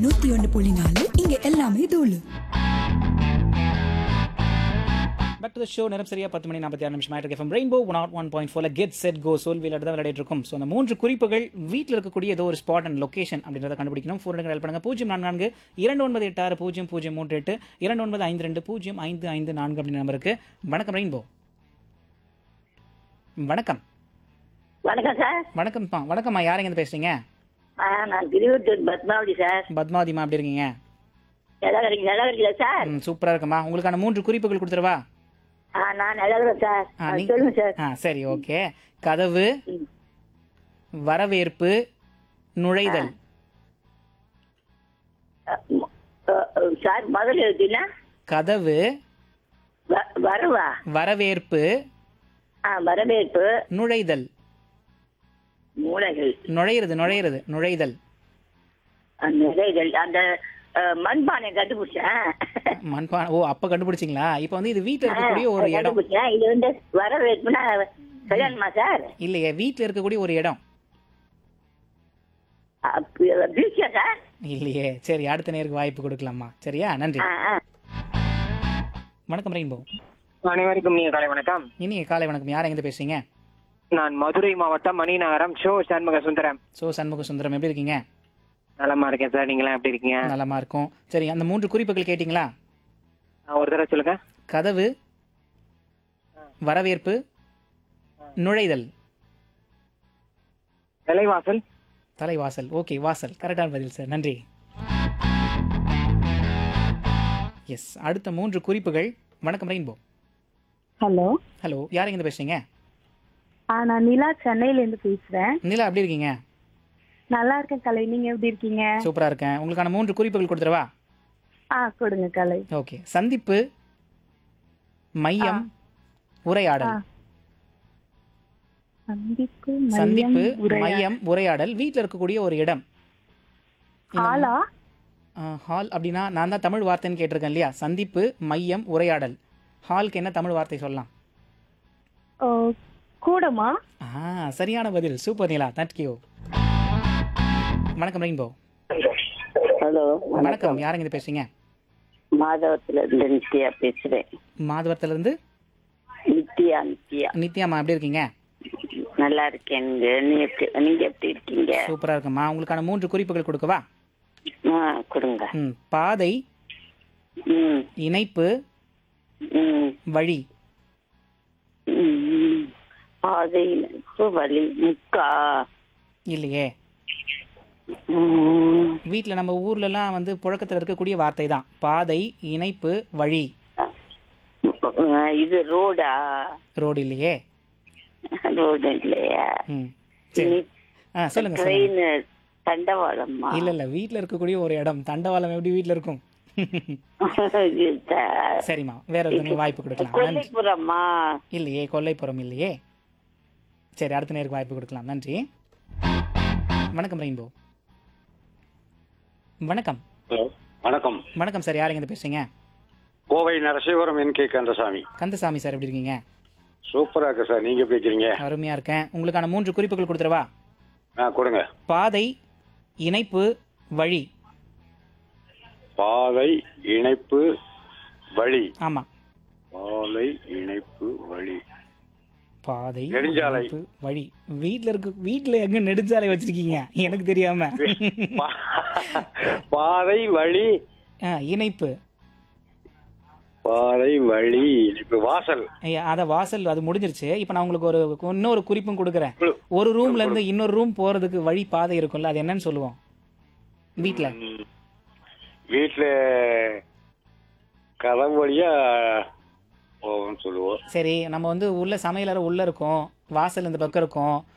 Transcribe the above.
நூத்தி ஒன்னு புள்ளி நாலு இங்க எல்லாமே தூளு பேக் டு த ஷோ நேரம் சரியா பத்து மணி நாற்பத்தி ஆறு நிமிஷம் ஆயிட்டு FM rainbow one nought one point ஃபோர்ல கெட் செட் கோ சோல் வீலர் தான் விளையாடிட்டு இருக்கும் ஸோ அந்த மூன்று குறிப்புகள் வீட்டில் இருக்கக்கூடிய ஏதோ ஒரு ஸ்பாட் அண்ட் லொகேஷன் அப்படின்றத கண்டுபிடிக்கணும் ஃபோன் ஹெல்ப் பண்ணுங்க பூஜ்ஜியம் நான்கு நான்கு இரண்டு ஒன்பது எட்டு ஆறு பூஜ்ஜியம் பூஜ்ஜியம் மூன்று எட்டு இரண்டு ஒன்பது ஐந்து ரெண்டு பூஜ்ஜியம் ஐந்து ஐந்து நான்கு அப்படின்ற நம்பருக்கு வணக்கம் ரெயின்போ வணக்கம் வணக்கம் சார் வணக்கம்ப்பா வணக்கம்மா யாருங்க இருந்து பேசுறீங்க ஆ, நான் திருவத்தூர் பத்மாவதி சார் பத்மாவதிமா எப்படி இருக்கீங்க நல்லா இருக்கீங்க நல்லா இருக்கீங்களா சார் ம் சூப்பராக இருக்குமா உங்களுக்கான மூன்று குறிப்புகள் கொடுத்துருவா ஆ நான் நல்லா இருக்கிறேன் சார் ஆ, ஆ, நீ- சொல்லுங்க சார் ஆ சரி ஓகே கதவு ம். வரவேற்பு நுழைதல் அ, ம- அ, அ, சார் முதல்ல எழுதுனா கதவு வரவா வரவேற்பு ஆ வரவேற்பு நுழைதல் மூளைகள் நுழையிறது நுழையிறது நுழைதல் அ, நிறைகள் அந்த அ, மண்பானை கண்டுபிடிச்சேன் மண்பா ஓ அப்ப கண்டுபிடிச்சிங்களா இப்போ வந்து இது வீட்டில் இருக்கக்கூடிய ஒரு இடம் கண்டுபிடிச்சேன் இது வந்து வரவேற்புனா சொல்லணுமா சார் இல்லையே வீட்டில் இருக்கக்கூடிய ஒரு இடம் பீச்சா சார் இல்லையே சரி அடுத்த நேருக்கு வாய்ப்பு கொடுக்கலாமா சரியா நன்றி ஆ ஆ வணக்கம் ரெயின்போ அனைவருக்கும் நீங்க காலை வணக்கம் இனிய காலை வணக்கம் யார் எங்க பேசுறீங்க நான் மதுரை மாவட்டம் மணிநகரம் ஷோ சண்முக சுந்தரம் சோ சண்முக சுந்தரம் எப்படி இருக்கீங்க நலமா இருக்கேன் சார் நீங்களாம் எப்படி இருக்கீங்க நலமா இருக்கும் சரி அந்த மூன்று குறிப்புகள் கேட்டிங்களா ஆ, ஒரு தடவை சொல்லுங்க கதவு வரவேற்பு நுழைதல் நிலைவாசல் தலைவாசல் ஓகே வாசல் கரெக்டான பதில் சார் நன்றி எஸ் அடுத்த மூன்று குறிப்புகள் வணக்கம் ரெயின்போ ஹலோ ஹலோ யார் எங்க பேசுறீங்க ஆ நான் நிலா சென்னையில இருந்து பேசுறேன் நிலா எப்படி இருக்கீங்க நல்லா இருக்கேன் கலை நீங்க எப்படி இருக்கீங்க சூப்பரா இருக்கேன் உங்களுக்கான மூன்று குறிப்புகள் கொடுத்துருவா ஆ கொடுங்க கலை ஓகே சந்திப்பு மையம் உரையாடல் ஆ. சந்திப்பு சந்திப்பு மையம் உரையாடல். மையம் உரையாடல் வீட்டில் இருக்கக்கூடிய ஒரு இடம் ஆளா ஹால் அப்படின்னா நான் தான் தமிழ் வார்த்தைன்னு கேட்டிருக்கேன் இல்லையா சந்திப்பு மையம் உரையாடல் ஹாலுக்கு என்ன தமிழ் வார்த்தை சொல்லலாம் ஓ, கூடமா ஆ சரியான பதில் சூப்பர் நிலா தேங்க்யூ வணக்கம் ரெயின்போ ஹலோ வணக்கம் யாருங்க இது பேசுறீங்க மாதவத்துல இருந்து நித்யா பேசுறேன் மாதவரத்துல இருந்து நித்யா நித்யா நித்யாமா எப்படி இருக்கீங்க நல்லா இருக்கேங்க நீ எப்படி நீங்க எப்படி இருக்கீங்க சூப்பரா இருக்குமா உங்களுக்கான மூன்று குறிப்புகள் கொடுக்கவா ஆ கொடுங்க ம் பாதை ம் இணைப்பு ம் வழி ம். பாதை இணைப்பு வழி முக்கா இல்லையே ம். வீட்டில் நம்ம ஊர்லலாம் வந்து புழக்கத்தில் இருக்கக்கூடிய வார்த்தை தான் பாதை இணைப்பு வழி ஆ, இது ரோடா ரோடு இல்லையே ரோடு இல்லையா ம் சரி ஆ சொல்லுங்க சொல்லுங்க ட்ரெயின் தண்டவாளம்மா இல்ல இல்ல வீட்ல இருக்கக்கூடிய ஒரு இடம் தண்டவாளம் எப்படி வீட்ல இருக்கும் இது சரிம்மா வேற ஒருத்தவங்களுக்கு வாய்ப்பு கொடுக்கலாம் நன்றி கொல்லைப்புறம்மா இல்லையே கொல்லைப்புறம் இல்லையே சரி அடுத்த நேருக்கு வாய்ப்பு கொடுக்கலாம் நன்றி வணக்கம் ரெயின்போ வணக்கம் ஹலோ வணக்கம் வணக்கம் சார் யாருங்க இருந்து பேசுறீங்க Kovai Narasivaram N K Kandasamy Kandasamy sir எப்படி இருக்கீங்க சூப்பரா இருக்கு சார் நீங்க எப்படி இருக்கிறீங்க அருமையா இருக்கேன் உங்களுக்கான மூன்று குறிப்புகள் கொடுத்துருவா ஆ கொடுங்க பாதை இணைப்பு வழி பாதை இணைப்பு வழி ஆமா பாதை இணைப்பு வழி பாதை நெடுஞ்சாலை. இணைப்பு வழி வீட்ல இருக்க வீட்ல எங்க நெடுஞ்சாலை வச்சிருக்கீங்க எனக்கு தெரியாம பா- பாதை வழி ஆ, இணைப்பு பாதை வழி இணைப்பு வாசல் ஐயா, அத வாசல் அது முடிஞ்சிருச்சு இப்போ நான் உங்களுக்கு ஒரு இன்னொரு குறிப்பும் கொடுக்குறேன் கு- ஒரு ரூம்ல இருந்து இன்னொரு ரூம் போறதுக்கு வழி பாதை இருக்கும்ல அது என்னன்னு சொல்லுவோம் வீட்ல ம். வீட்டுல கதவு வழியா போவோம்னு சொல்லுவோம் சரி நம்ம வந்து உள்ள சமையலறை உள்ள இருக்கும் வாசல் இந்த பக்கம் இருக்கும்